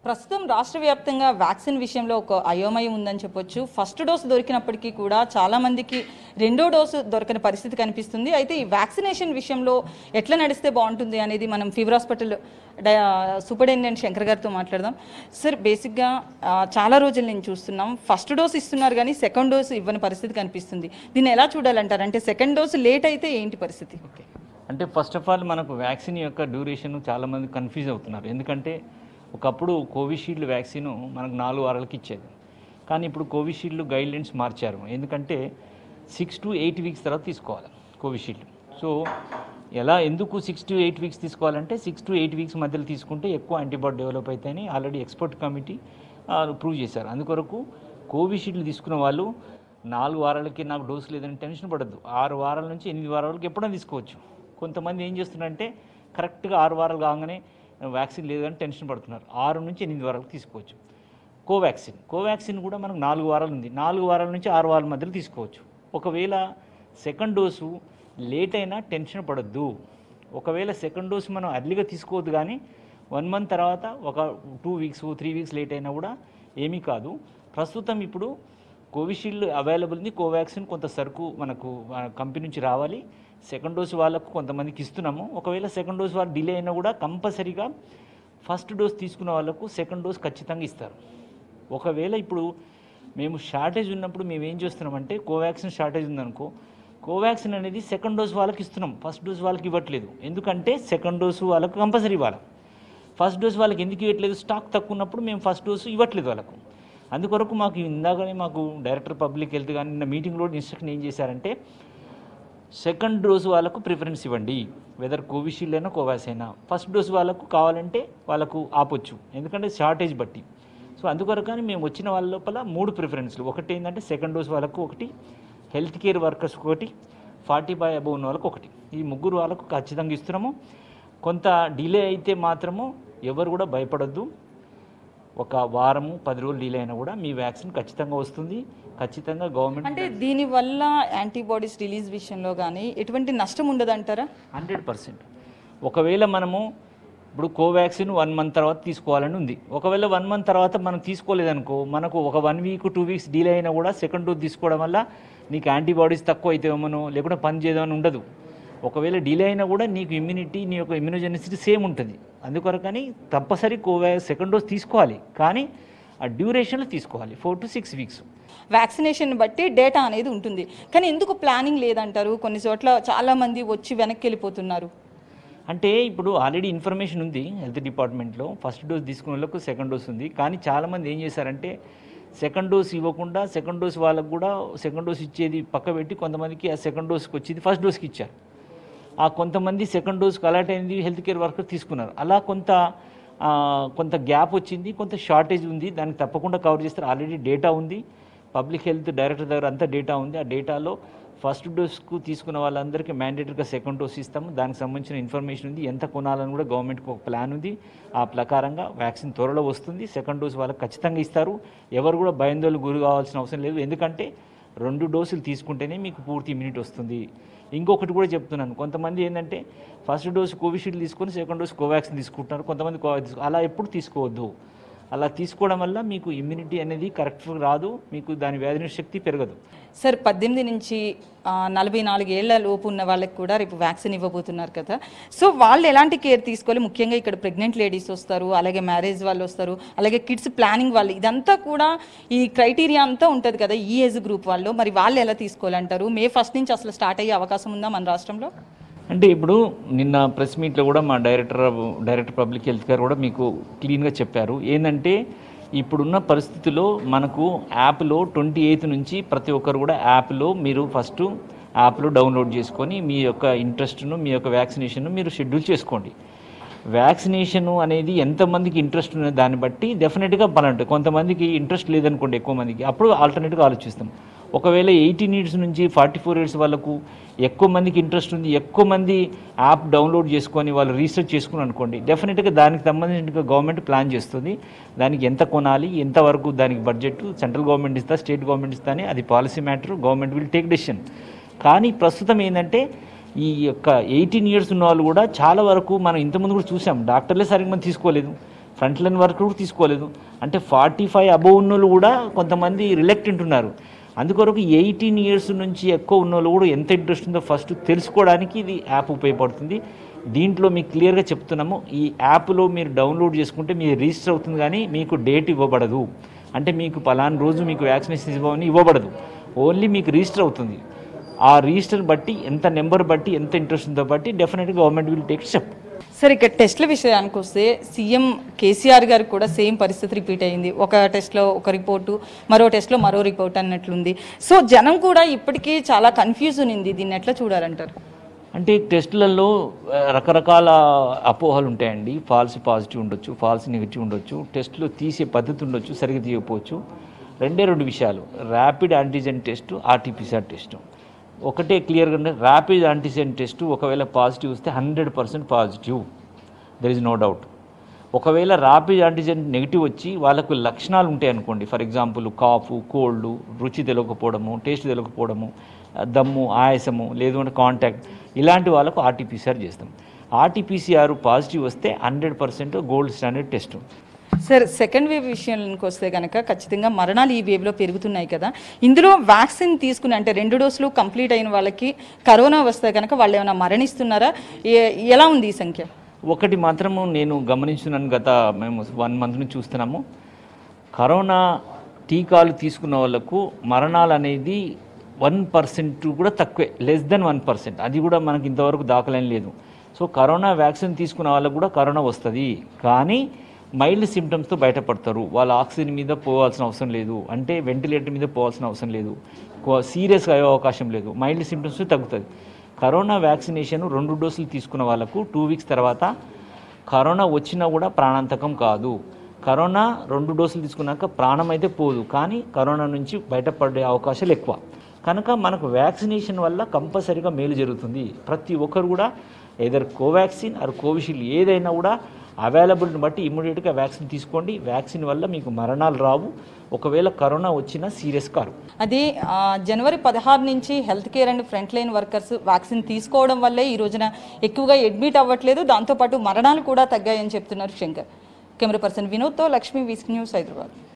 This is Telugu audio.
ప్రస్తుతం రాష్ట్ర వ్యాప్తంగా వ్యాక్సిన్ విషయంలో ఒక అయోమయం ఉందని చెప్పొచ్చు ఫస్ట్ డోసు దొరికినప్పటికీ కూడా చాలా మందికి రెండో డోసు దొరకని పరిస్థితి కనిపిస్తుంది అయితే ఈ వ్యాక్సినేషన్ విషయంలో ఎట్లా నడిస్తే బాగుంటుంది అనేది మనం ఫీవర్ హాస్పిటల్ డై- సూపరింటెండెంట్ శంకర్ గారితో మాట్లాడదాం సార్ బేసిక్గా ఆ, చాలా రోజుల నుంచి చూస్తున్నాం ఫస్ట్ డోస్ ఇస్తున్నారు కానీ సెకండ్ డోసు ఇవ్వని పరిస్థితి కనిపిస్తుంది దీన్ని ఎలా చూడాలంటారు అంటే సెకండ్ డోసు లేట్ అయితే ఏంటి పరిస్థితి అంటే ఫస్ట్ ఆఫ్ ఆల్ మనకు వ్యాక్సిన్ యొక్క డ్యూరేషన్ చాలామంది కన్ఫ్యూజ్ అవుతున్నారు ఎందుకంటే ఒకప్పుడు కోవిషీల్డ్ వ్యాక్సిన్ మనకు నాలుగు వారాలకి ఇచ్చేది కానీ ఇప్పుడు కోవిషీల్డ్ గైడ్లైన్స్ మార్చారు ఎందుకంటే సిక్స్ టు ఎయిట్ వీక్స్ తర్వాత తీసుకోవాలి కోవిషీల్డ్ సో ఎలా ఎందుకు సిక్స్ టు ఎయిట్ వీక్స్ తీసుకోవాలంటే సిక్స్ టు ఎయిట్ వీక్స్ మధ్యలో తీసుకుంటే ఎక్కువ యాంటీబాడీ డెవలప్ అవుతాయని ఆల్రెడీ ఎక్స్పర్ట్ కమిటీ ప్రూవ్ చేశారు అందుకొరకు కోవిషీల్డ్ తీసుకున్న వాళ్ళు నాలుగు వారాలకి నాకు డోసు లేదని టెన్షన్ పడద్దు ఆరు వారాల నుంచి ఎనిమిది వారాలకి ఎప్పుడైనా తీసుకోవచ్చు కొంతమంది ఏం చేస్తున్నారంటే కరెక్ట్గా ఆరు వారాలు కాగానే వ్యాక్సిన్ లేదని టెన్షన్ పడుతున్నారు ఆరు నుంచి ఎనిమిది వారాలకు తీసుకోవచ్చు కోవాక్సిన్ కోవాక్సిన్ కూడా మనకు నాలుగు వారాలు ఉంది నాలుగు వారాల నుంచి ఆరు వారాల మధ్యలో తీసుకోవచ్చు ఒకవేళ సెకండ్ డోసు లేట్ అయినా టెన్షన్ పడద్దు ఒకవేళ సెకండ్ డోసు మనం అర్లీగా తీసుకోవద్దు కానీ వన్ మంత్ తర్వాత ఒక two weeks three weeks late అయినా కూడా ఏమీ కాదు ప్రస్తుతం ఇప్పుడు కోవిషీల్డ్ అవైలబుల్ ఉంది కోవాక్సిన్ కొంత సరుకు మనకు ఆ, కంపెనీ నుంచి రావాలి సెకండ్ డోస్ వాళ్ళకు కొంతమందికి ఇస్తున్నాము ఒకవేళ సెకండ్ డోస్ వాళ్ళు డిలే అయినా కూడా కంపల్సరీగా ఫస్ట్ డోస్ తీసుకున్న వాళ్ళకు సెకండ్ డోస్ ఖచ్చితంగా ఇస్తారు ఒకవేళ ఇప్పుడు మేము షార్టేజ్ ఉన్నప్పుడు మేము ఏం చేస్తున్నామంటే కోవాక్సిన్ షార్టేజ్ ఉందనుకో కోవాక్సిన్ అనేది సెకండ్ డోస్ వాళ్ళకి ఇస్తున్నాం ఫస్ట్ డోస్ వాళ్ళకి ఇవ్వట్లేదు ఎందుకంటే సెకండ్ డోసు వాళ్ళకు కంపల్సరీ ఇవ్వాలి ఫస్ట్ డోస్ వాళ్ళకి ఎందుకు ఇవ్వట్లేదు స్టాక్ తక్కువ ఉన్నప్పుడు మేము ఫస్ట్ డోసు ఇవ్వట్లేదు వాళ్ళకు అందుకొరకు మాకు ఇందాకనే మాకు డైరెక్టర్ పబ్లిక్ హెల్త్ కానీ నిన్న మీటింగ్లో ఇన్స్ట్రక్షన్ ఏం చేశారంటే సెకండ్ డోస్ వాళ్ళకు ప్రిఫరెన్స్ ఇవ్వండి వెదర్ కోవిషీల్డ్ అయినా కోవాక్స్ అయినా ఫస్ట్ డోస్ వాళ్ళకు కావాలంటే వాళ్ళకు ఆపొచ్చు ఎందుకంటే షార్టేజ్ బట్టి సో అందుకొరకని మేము వచ్చిన వాళ్ళ లోపల మూడు ప్రిఫరెన్స్లు ఒకటి ఏంటంటే సెకండ్ డోస్ వాళ్ళకు ఒకటి హెల్త్ కేర్ వర్కర్స్ ఒకటి ఫార్టీ బై అబవ్ ఉన్న వాళ్ళకు ఒకటి ఈ ముగ్గురు వాళ్ళకు ఖచ్చితంగా ఇస్తున్నాము కొంత డిలే అయితే మాత్రము ఎవరు కూడా భయపడొద్దు ఒక వారము పది రోజులు డిలే అయినా కూడా మీ వ్యాక్సిన్ ఖచ్చితంగా వస్తుంది ఖచ్చితంగా గవర్నమెంట్ అంటే దీని వల్ల యాంటీబాడీస్ రిలీజ్ విషయంలో కానీ ఎటువంటి నష్టం ఉండదంటారా హండ్రెడ్ పర్సెంట్ ఒకవేళ మనము ఇప్పుడు కోవాక్సిన్ వన్ మంత్ తర్వాత తీసుకోవాలని ఉంది ఒకవేళ వన్ మంత్ తర్వాత మనం తీసుకోలేదనుకో మనకు ఒక one week two weeks delay అయినా కూడా సెకండ్ డోస్ తీసుకోవడం వల్ల నీకు యాంటీబాడీస్ తక్కువ అవుతాయేమో లేకుంటే పని చేయదామని ఉండదు ఒకవేళ డిలే అయినా కూడా నీకు ఇమ్యూనిటీ నీ యొక్క ఇమ్యూనోజెనిసిటీ సేమ్ ఉంటుంది అందుకొరకని తప్పనిసరి కోవా సెకండ్ డోస్ తీసుకోవాలి కానీ ఆ డ్యూరేషన్లో తీసుకోవాలి four to six weeks vaccination బట్టి డేటా అనేది ఉంటుంది కానీ ఎందుకు ప్లానింగ్ లేదంటారు కొన్ని చోట్ల చాలా మంది వచ్చి వెనక్కి వెళ్ళిపోతున్నారు అంటే ఇప్పుడు ఆల్రెడీ ఇన్ఫర్మేషన్ ఉంది హెల్త్ డిపార్ట్మెంట్లో ఫస్ట్ డోస్ తీసుకున్న వాళ్ళకు సెకండ్ డోస్ ఉంది కానీ చాలామంది ఏం చేశారంటే సెకండ్ డోస్ ఇవ్వకుండా సెకండ్ డోస్ వాళ్ళకు కూడా సెకండ్ డోస్ ఇచ్చేది పక్క పెట్టి కొంతమందికి ఆ సెకండ్ డోస్కి వచ్చేది ఫస్ట్ డోస్కి ఇచ్చారు ఆ కొంతమంది సెకండ్ డోస్కి అలర్ట్ అయింది హెల్త్ కేర్ వర్కర్ తీసుకున్నారు అలా కొంత ఆ, కొంత గ్యాప్ వచ్చింది కొంత షార్టేజ్ ఉంది దానికి తప్పకుండా కవర్ చేస్తారు ఆల్రెడీ డేటా ఉంది పబ్లిక్ హెల్త్ డైరెక్టర్ దగ్గర అంతా డేటా ఉంది ఆ డేటాలో ఫస్ట్ డోస్కు తీసుకున్న వాళ్ళందరికీ మ్యాండేటరీగా సెకండ్ డోస్ ఇస్తాము దానికి సంబంధించిన ఇన్ఫర్మేషన్ ఉంది ఎంత కొనాలని కూడా గవర్నమెంట్కి ఒక ప్లాన్ ఉంది ఆ ప్రకారంగా వ్యాక్సిన్ త్వరలో వస్తుంది సెకండ్ డోస్ వాళ్ళకి ఖచ్చితంగా ఇస్తారు ఎవరు కూడా భయందోళన గురి కావాల్సిన అవసరం లేదు ఎందుకంటే రెండు డోసులు తీసుకుంటేనే మీకు పూర్తి ఇమ్యూనిటీ వస్తుంది ఇంకొకటి కూడా చెప్తున్నాను కొంతమంది ఏంటంటే ఫస్ట్ డోస్ కోవిషీల్డ్ తీసుకొని సెకండ్ డోస్ కోవాక్సిన్ తీసుకుంటున్నారు కొంతమంది కోవాక్సిన్ తీసుకో- అలా ఎప్పుడు తీసుకోవద్దు అలా తీసుకోవడం వల్ల మీకు ఇమ్యూనిటీ అనేది కరెక్ట్ రాదు మీకు దాని వ్యాధి శక్తి పెరగదు సార్ పద్దెనిమిది నుంచి ఆ, నలభై నాలుగు ఏళ్ల లోపు ఉన్న వాళ్ళకి కూడా రేపు వ్యాక్సిన్ ఇవ్వబోతున్నారు కదా సో వాళ్ళు ఎలాంటి కేర్ తీసుకోవాలి ముఖ్యంగా ఇక్కడ ప్రెగ్నెంట్ లేడీస్ వస్తారు అలాగే మ్యారేజ్ వాళ్ళు వస్తారు అలాగే కిడ్స్ ప్లానింగ్ వాళ్ళు ఇదంతా కూడా ఈ క్రైటీరియా అంతా ఉంటుంది కదా ఈ ఏజ్ గ్రూప్ వాళ్ళు మరి వాళ్ళు ఎలా తీసుకోవాలంటారు మే ఫస్ట్ నుంచి అసలు స్టార్ట్ అయ్యే అవకాశం ఉందా మన రాష్ట్రంలో అంటే ఇప్పుడు నిన్న ప్రెస్ మీట్లో కూడా మా director director public health care కూడా మీకు క్లీన్గా చెప్పారు ఏంటంటే ఇప్పుడున్న పరిస్థితుల్లో మనకు యాప్లో ట్వంటీ ఎయిత్ నుంచి ప్రతి ఒక్కరు కూడా యాప్లో మీరు ఫస్ట్ యాప్లో డౌన్లోడ్ చేసుకొని మీ యొక్క ఇంట్రెస్ట్ను మీ యొక్క వ్యాక్సినేషన్ను మీరు షెడ్యూల్ చేసుకోండి వ్యాక్సినేషన్ అనేది ఎంతమందికి ఇంట్రెస్ట్ ఉన్న దాన్ని బట్టి డెఫినెట్గా పలాంటి కొంతమందికి ఇంట్రెస్ట్ లేదనుకోండి ఎక్కువ మందికి అప్పుడు ఆల్టర్నేట్గా ఆలోచిస్తాం ఒకవేళ ఎయిటీన్ ఇయర్స్ నుంచి ఫార్టీ ఫోర్ ఇయర్స్ వాళ్ళకు ఎక్కువ మందికి ఇంట్రెస్ట్ ఉంది ఎక్కువ మంది యాప్ డౌన్లోడ్ చేసుకొని వాళ్ళు రీసెర్చ్ చేసుకుని అనుకోండి డెఫినెట్గా దానికి సంబంధించిన గవర్నమెంట్ ప్లాన్ చేస్తుంది దానికి ఎంత కొనాలి ఎంతవరకు దానికి బడ్జెట్ సెంట్రల్ గవర్నమెంట్ ఇస్తా స్టేట్ గవర్నమెంట్ ఇస్తా అని అది policy matter government will take decision కానీ ప్రస్తుతం ఏంటంటే ఈ యొక్క ఎయిటీన్ ఇయర్స్ ఉన్న వాళ్ళు కూడా చాలా వరకు మనం ఇంతకుముందు కూడా చూసాం డాక్టర్లే సరిగ్గా మనం తీసుకోలేదు ఫ్రంట్ లైన్ వర్క్ కూడా తీసుకోలేదు అంటే ఫార్టీ ఫైవ్ అబోవ్ ఉన్న వాళ్ళు కూడా కొంతమంది రిలెక్టెంట్ ఉన్నారు అందుకొరకు ఎయిటీన్ ఇయర్స్ నుంచి ఎక్కువ ఉన్న వాళ్ళు కూడా ఎంత ఇంట్రెస్ట్ ఉందో ఫస్ట్ తెలుసుకోవడానికి ఇది యాప్ ఉపయోగపడుతుంది దీంట్లో మీకు క్లియర్గా చెప్తున్నాము ఈ యాప్లో మీరు డౌన్లోడ్ చేసుకుంటే మీరు రిజిస్టర్ అవుతుంది కానీ మీకు డేట్ ఇవ్వబడదు అంటే మీకు పలానా రోజు మీకు వ్యాక్సినేషన్ ఇవ్వమని ఇవ్వబడదు ఓన్లీ మీకు రిజిస్టర్ అవుతుంది ఆ రిజిస్టర్ బట్టి ఎంత నెంబర్ బట్టి ఎంత ఇంట్రెస్ట్ ఉందో బట్టి డెఫినెట్గా గవర్నమెంట్ విల్ టేక్ స్టెప్ సరే ఇక టెస్ట్ల విషయానికి వస్తే సీఎం కేసీఆర్ గారు కూడా సేమ్ పరిస్థితి రిపీట్ అయింది ఒక టెస్ట్లో ఒక రిపోర్టు మరో టెస్ట్లో మరో రిపోర్ట్ అన్నట్లుంది సో జనం కూడా ఇప్పటికీ చాలా కన్ఫ్యూజ్ ఉంది దీన్ని ఎట్లా చూడాలంటారు అంటే టెస్టులలో ఆ, రకరకాల అపోహలు ఉంటాయండి ఫాల్స్ పాజిటివ్ ఉండొచ్చు ఫాల్స్ నెగిటివ్ ఉండొచ్చు టెస్టులు తీసే పద్ధతి ఉండొచ్చు సరిగ్గా తీయకపోవచ్చు రెండే రెండు విషయాలు rapid antigen test RTPCR test ఒకటే క్లియర్గా ఉంటే ర్యాపిడ్ యాంటీజెన్ టెస్ట్ ఒకవేళ పాజిటివ్ వస్తే hundred percent positive there is no doubt ఒకవేళ ర్యాపిడ్ యాంటీజెన్ నెగిటివ్ వచ్చి వాళ్ళకు లక్షణాలు ఉంటాయి అనుకోండి ఫర్ ఎగ్జాంపుల్ కాఫ్ కోల్డ్ రుచి తెలియకపోవడము టేస్ట్ తెలియకపోవడము ఆ, దమ్ము ఆయాసము లేదు అంటే కాంటాక్ట్ ఇలాంటి వాళ్ళకు ఆర్టీపీసీఆర్ చేస్తాం ఆర్టీపీసీఆర్ పాజిటివ్ వస్తే hundred percent gold standard test sir second wave విషయానికి వస్తే కనుక ఖచ్చితంగా మరణాలు ఈ వేవ్లో పెరుగుతున్నాయి కదా ఇందులో వ్యాక్సిన్ తీసుకుని అంటే రెండు డోసులు కంప్లీట్ అయిన వాళ్ళకి కరోనా వస్తే కనుక వాళ్ళు ఏమైనా మరణిస్తున్నారా ఏ- ఎలా ఉంది ఈ సంఖ్య ఒకటి మాత్రము నేను గమనించున్నాను గత మేము వన్ మంత్ నుంచి చూస్తున్నాము కరోనా టీకాలు తీసుకున్న వాళ్ళకు మరణాలు అనేది వన్ పర్సెంట్ కూడా తక్కువే లెస్ దెన్ వన్ పర్సెంట్ అది కూడా మనకి ఇంతవరకు దాఖలేం లేదు సో కరోనా వ్యాక్సిన్ తీసుకున్న వాళ్ళకు కూడా కరోనా వస్తుంది కానీ మైల్డ్ సిమ్టమ్స్తో బయటపడతారు వాళ్ళు ఆక్సిజన్ మీద పోవాల్సిన అవసరం లేదు అంటే వెంటిలేటర్ మీద పోవాల్సిన అవసరం లేదు సీరియస్గా అయ్యే అవకాశం లేదు మైల్డ్ సిమ్టమ్స్ తగ్గుతుంది కరోనా వ్యాక్సినేషన్ రెండు డోసులు తీసుకున్న వాళ్ళకు టూ వీక్స్ తర్వాత కరోనా వచ్చినా కూడా ప్రాణాంతకం కాదు కరోనా రెండు డోసులు తీసుకున్నాక ప్రాణం అయితే పోదు కానీ కరోనా నుంచి బయటపడే అవకాశాలు ఎక్కువ కనుక మనకు వ్యాక్సినేషన్ వల్ల కంపల్సరీగా మేలు జరుగుతుంది ప్రతి ఒక్కరు కూడా ఏదర్ కోవాక్సిన్ ఆర్ కోవిషీల్డ్ ఏదైనా కూడా అవైలబిలిటీని బట్టి ఇమ్మీడియట్గా వ్యాక్సిన్ తీసుకోండి వ్యాక్సిన్ వల్ల మీకు మరణాలు రావు ఒకవేళ కరోనా వచ్చినా సీరియస్ కారు అది ఆ, జనవరి పదహారు నుంచి health care and front line workers vaccine తీసుకోవడం వల్లే ఈ రోజున ఎక్కువగా అడ్మిట్ అవ్వట్లేదు దాంతోపాటు మరణాలు కూడా తగ్గాయని చెప్తున్నారు శంకర్ కెమెరా పర్సన్ వినోద్తో లక్ష్మీ వీస్క్ న్యూస్ హైదరాబాద్